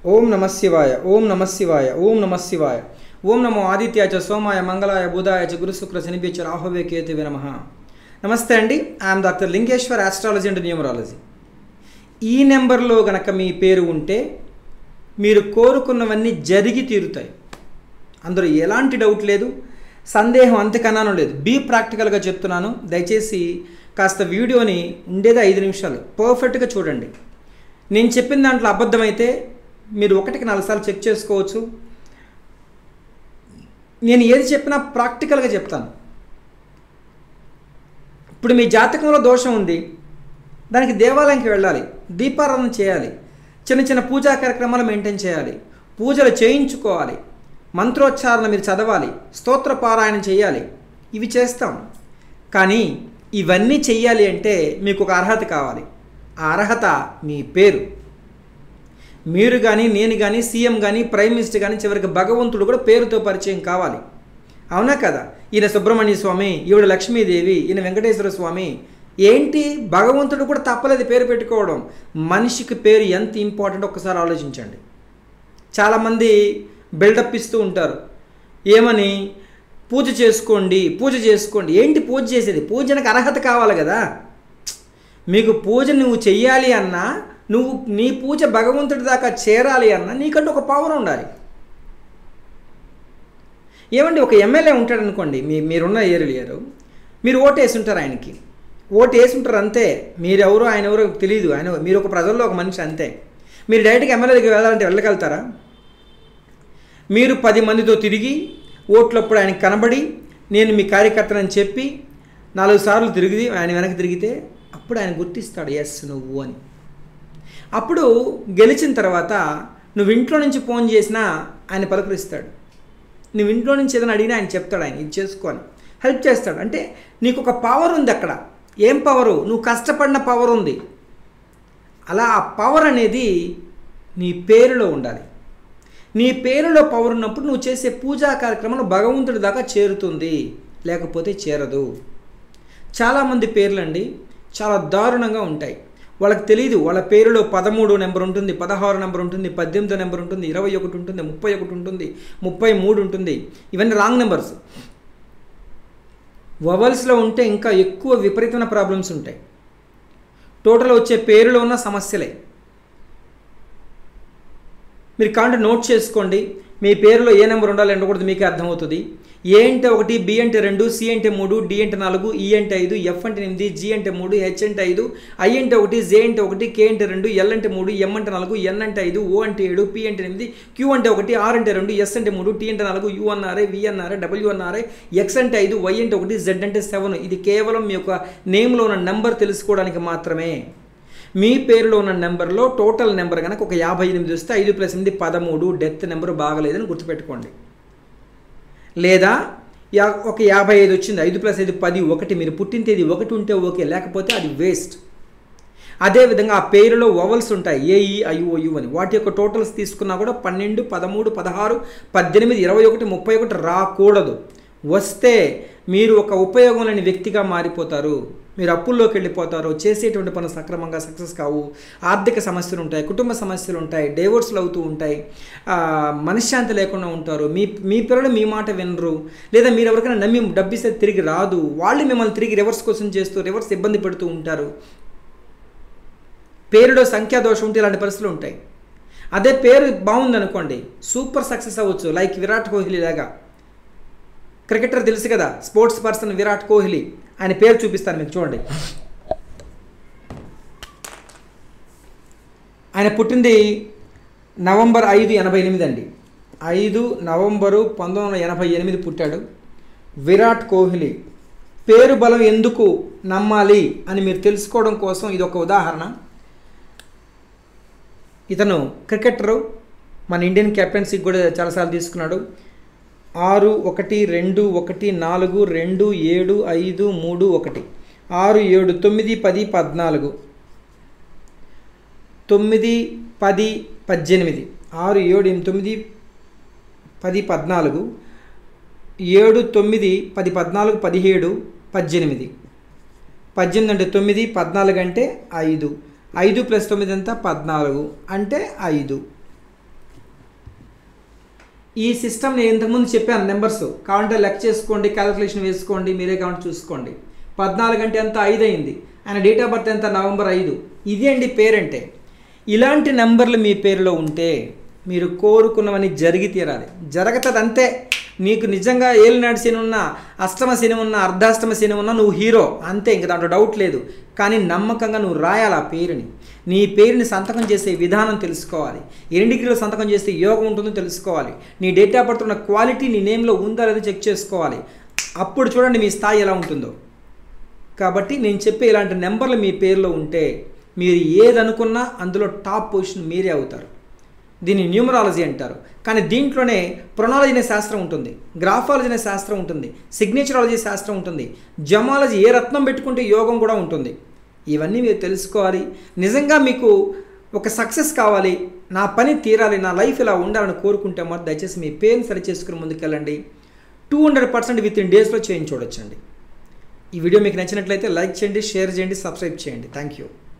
ఓం నమ శివాయ ఓం నమ శివాయ ఓం నమ శివాయ ఓం నమో ఆదిత్యాయ చ సోమాయ మంగళాయ బుధాయ చ గురు శుక్ర శనిపించ రాహవే కేతువే నమ నమస్తే అండి I'm doctor Lingeshwar astrology and numerology ఈ నెంబర్లో గనక మీ పేరు ఉంటే మీరు కోరుకున్నవన్నీ జరిగి తీరుతాయి అందులో ఎలాంటి డౌట్ లేదు సందేహం అంతకన్నాను లేదు బీ ప్రాక్టికల్గా చెప్తున్నాను దయచేసి కాస్త వీడియోని ఉండేది ఐదు నిమిషాలు పర్ఫెక్ట్గా చూడండి నేను చెప్పిన దాంట్లో అబద్ధమైతే మీరు ఒకటికి నాలుగు సార్లు చెక్ చేసుకోవచ్చు నేను ఏది చెప్పినా ప్రాక్టికల్గా చెప్తాను ఇప్పుడు మీ జాతకంలో దోషం ఉంది దానికి దేవాలయంకి వెళ్ళాలి దీపారాధన చేయాలి చిన్న చిన్న పూజా కార్యక్రమాలు మెయింటైన్ చేయాలి పూజలు చేయించుకోవాలి మంత్రోచ్చారణ మీరు చదవాలి స్తోత్ర పారాయణం చేయాలి ఇవి చేస్తాం కానీ ఇవన్నీ చెయ్యాలి అంటే మీకు ఒక అర్హత కావాలి ఆ అర్హత మీ పేరు మీరు కానీ నేను కానీ సీఎం కానీ ప్రైమ్ మినిస్టర్ కానీ చివరికి భగవంతుడు కూడా పేరుతో పరిచయం కావాలి అవునా కదా ఈయన సుబ్రహ్మణ్య స్వామి ఈవిడ లక్ష్మీదేవి ఈయన వెంకటేశ్వర స్వామి ఏంటి భగవంతుడు కూడా తప్పలేదు పేరు పెట్టుకోవడం మనిషికి పేరు ఎంత ఇంపార్టెంట్ ఒక్కసారి ఆలోచించండి చాలామంది బిల్డప్ ఇస్తూ ఉంటారు ఏమని పూజ చేసుకోండి పూజ చేసుకోండి ఏంటి పూజ చేసేది పూజనకు అర్హత కావాలి కదా మీకు పూజ నువ్వు చెయ్యాలి అన్నా నువ్వు నీ పూజ భగవంతుడి దాకా చేరాలి అన్నా నీకంటూ ఒక పవర్ ఉండాలి ఏమండి ఒక ఎమ్మెల్యే ఉంటాడు అనుకోండి మీ మీరున్న ఏరియారు మీరు ఓటు వేసి ఉంటారు ఆయనకి ఓటు వేసి ఉంటారు అంతే మీరెవరో ఆయన ఎవరో తెలియదు ఆయన మీరు ఒక ప్రజల్లో ఒక మనిషి అంతే మీరు డైరెక్ట్గా ఎమ్మెల్యే దగ్గర వెళ్ళాలంటే వెళ్ళగలుగుతారా మీరు పది మందితో తిరిగి ఓట్లప్పుడు ఆయనకి కనబడి నేను మీ కార్యకర్తనని చెప్పి నాలుగు సార్లు తిరిగి ఆయన వెనక్కి తిరిగితే అప్పుడు ఆయన గుర్తిస్తాడు ఎస్ నువ్వు అని అప్పుడు గెలిచిన తర్వాత నువ్వు ఇంట్లో నుంచి ఫోన్ చేసినా ఆయన పలకరిస్తాడు నువ్వు ఇంట్లో నుంచి ఏదైనా అడిగినా ఆయన చెప్తాడు ఆయన ఇది చేసుకొని హెల్ప్ చేస్తాడు అంటే నీకు ఒక పవర్ ఉంది అక్కడ ఏం పవరు నువ్వు కష్టపడిన పవర్ ఉంది అలా ఆ పవర్ అనేది నీ పేరులో ఉండాలి నీ పేరులో పవర్ ఉన్నప్పుడు నువ్వు చేసే పూజా కార్యక్రమంలో భగవంతుడి దాకా చేరుతుంది లేకపోతే చేరదు చాలామంది పేర్లండి చాలా దారుణంగా ఉంటాయి వాళ్ళకి తెలియదు వాళ్ళ పేరులో పదమూడు నెంబర్ ఉంటుంది పదహారు నెంబర్ ఉంటుంది పద్దెనిమిదో నెంబర్ ఉంటుంది ఇరవై ఒకటి ఉంటుంది ముప్పై ఒకటి ఉంటుంది ముప్పై మూడు ఉంటుంది ఇవన్నీ రాంగ్ నెంబర్స్ వవల్స్లో ఉంటే ఇంకా ఎక్కువ విపరీతమైన ప్రాబ్లమ్స్ ఉంటాయి టోటల్ వచ్చే పేరులో ఉన్న సమస్యలే మీరు కాంటే నోట్ చేసుకోండి మీ పేరులో ఏ నెంబర్ ఉండాలి ఉండకూడదు మీకే అర్థమవుతుంది ఏ అంటే ఒకటి బి అంటే రెండు సి అంటే మూడు డి అంటే నాలుగు ఈ అంటే ఐదు ఎఫ్ అంటే ఎనిమిది జి అంటే మూడు హెచ్ అంటే ఐదు ఐ అంటే ఒకటి జే అంటే ఒకటి కే అంటే రెండు ఎల్ అంటే మూడు ఎం అంటే నాలుగు ఎన్ అంటే ఐదు ఓ అంటే ఏడు పి అంటే ఎనిమిది క్యూ అంటే ఒకటి ఆర్ అంటే రెండు ఎస్ అంటే మూడు టీ అంటే నాలుగు యూ అన్నారే వి అన్నారే డబ్ల్యూ అన్నారే ఎక్స్ అంటే ఐదు వై అంటే ఒకటి జెడ్ అంటే సెవెన్ ఇది కేవలం మీ యొక్క నేమ్లో ఉన్న నెంబర్ తెలుసుకోవడానికి మాత్రమే మీ పేరులో ఉన్న నెంబర్లో టోటల్ నెంబర్ కనుక ఒక యాభై ఎనిమిది వస్తే ఐదు ప్లస్ ఎనిమిది పదమూడు డెత్ నెంబర్ బాగలేదని గుర్తుపెట్టుకోండి లేదా యా ఒక యాభై ఐదు వచ్చింది ఐదు ప్లస్ ఐదు పది ఒకటి మీరు పుట్టిన తేదీ ఒకటి ఉంటే ఓకే లేకపోతే అది వేస్ట్ అదేవిధంగా ఆ పేరులో ఓవల్స్ ఉంటాయి ఏఈ ఐఓయు అని వాటి యొక్క టోటల్స్ తీసుకున్నా కూడా పన్నెండు పదమూడు పదహారు పద్దెనిమిది ఇరవై ఒకటి ముప్పై ఒకటి రాకూడదు వస్తే మీరు ఒక ఉపయోగం లేని వ్యక్తిగా మారిపోతారు మీరు అప్పుల్లోకి వెళ్ళిపోతారు చేసేటువంటి పనులు సక్రమంగా సక్సెస్ కావు ఆర్థిక సమస్యలు ఉంటాయి కుటుంబ సమస్యలు ఉంటాయి డైవోర్స్లు అవుతూ ఉంటాయి మనశ్శాంతి లేకుండా ఉంటారు మీ మీ పిల్లలు మీ మాట వినరు లేదా మీరు ఎవరికైనా నమ్మి డబ్బిస్తే తిరిగి రాదు వాళ్ళు మిమ్మల్ని తిరిగి రివర్స్ కోసం చేస్తూ రివర్స్ ఇబ్బంది పెడుతూ ఉంటారు పేరులో సంఖ్యా దోషం ఉంటే ఇలాంటి పరిస్థితులు ఉంటాయి అదే పేరు బాగుందనుకోండి సూపర్ సక్సెస్ అవ్వచ్చు లైక్ విరాట్ కోహ్లీ లాగా క్రికెటర్ తెలుసు కదా స్పోర్ట్స్ పర్సన్ విరాట్ కోహ్లీ ఆయన పేరు చూపిస్తాను మీకు చూడండి ఆయన పుట్టింది నవంబర్ ఐదు ఎనభై ఎనిమిది అండి ఐదు నవంబరు పంతొమ్మిది వందల ఎనభై ఎనిమిది పుట్టాడు విరాట్ కోహ్లీ పేరు బలం ఎందుకు నమ్మాలి అని మీరు తెలుసుకోవడం కోసం ఇది ఒక ఉదాహరణ ఇతను క్రికెటరు మన ఇండియన్ కెప్టెన్సీకి కూడా చాలాసార్లు తీసుకున్నాడు ఆరు ఒకటి రెండు ఒకటి నాలుగు రెండు ఏడు ఐదు మూడు ఒకటి ఆరు ఏడు తొమ్మిది పది పద్నాలుగు తొమ్మిది పది పద్దెనిమిది ఆరు ఏడు ఎనిమిది తొమ్మిది పది పద్నాలుగు ఏడు తొమ్మిది పది పద్నాలుగు పదిహేడు పద్దెనిమిది పద్దెనిమిది అంటే తొమ్మిది పద్నాలుగు అంటే ఐదు ఐదు ప్లస్ తొమ్మిది ఎంత పద్నాలుగు అంటే ఐదు ఈ సిస్టమ్ నేను ఇంతకుముందు చెప్పాను నెంబర్స్ కావాలంటే లెక్క చేసుకోండి క్యాలిక్యులేషన్ వేసుకోండి మీరే కావాలంటే చూసుకోండి పద్నాలుగు అంటే ఎంత ఐదు అయింది ఆయన డేట్ ఆఫ్ బర్త్ ఎంత నవంబర్ ఐదు ఇది అండి పేరంటే ఇలాంటి నెంబర్లు మీ పేరులో ఉంటే మీరు కోరుకున్నవని జరిగి తీరాలి జరగతుంది అంతే నీకు నిజంగా ఏలినాడు శని ఉన్నా అష్టమ శని ఉన్నా అర్ధాష్టమ శని ఉన్నా నువ్వు హీరో అంతే ఇంక దాంట్లో డౌట్ లేదు కానీ నమ్మకంగా నువ్వు రాయాలి ఆ పేరుని నీ పేరుని సంతకం చేసే విధానం తెలుసుకోవాలి ఎన్ని డిగ్రీలో సంతకం చేస్తే యోగం ఉంటుందో తెలుసుకోవాలి నీ డేట్ ఆఫ్ బర్త్ ఉన్న క్వాలిటీ నీ నేమ్లో ఉందా లేదా చెక్ చేసుకోవాలి అప్పుడు చూడండి మీ స్థాయి ఎలా ఉంటుందో కాబట్టి నేను చెప్పే ఇలాంటి నెంబర్లు మీ పేరులో ఉంటే మీరు ఏదనుకున్నా అందులో టాప్ పొజిషన్ మీరే అవుతారు దీన్ని న్యూమరాలజీ అంటారు కానీ దీంట్లోనే ప్రొనాలజీ అనే శాస్త్రం ఉంటుంది గ్రాఫాలజీ అనే శాస్త్రం ఉంటుంది సిగ్నేచరాలజీ శాస్త్రం ఉంటుంది జమాలజీ ఏ రత్నం పెట్టుకుంటే యోగం కూడా ఉంటుంది ఇవన్నీ మీరు తెలుసుకోవాలి నిజంగా మీకు ఒక సక్సెస్ కావాలి నా పని తీరాలి నా లైఫ్ ఇలా ఉండాలని కోరుకుంటే మాత్రం దయచేసి మీ పేరుని సరి చేసుకుని ముందుకెళ్ళండి two hundred percent within డేస్లో చేయించి చూడొచ్చండి ఈ వీడియో మీకు నచ్చినట్లయితే లైక్ చేయండి షేర్ చేయండి సబ్స్క్రైబ్ చేయండి థ్యాంక్ యూ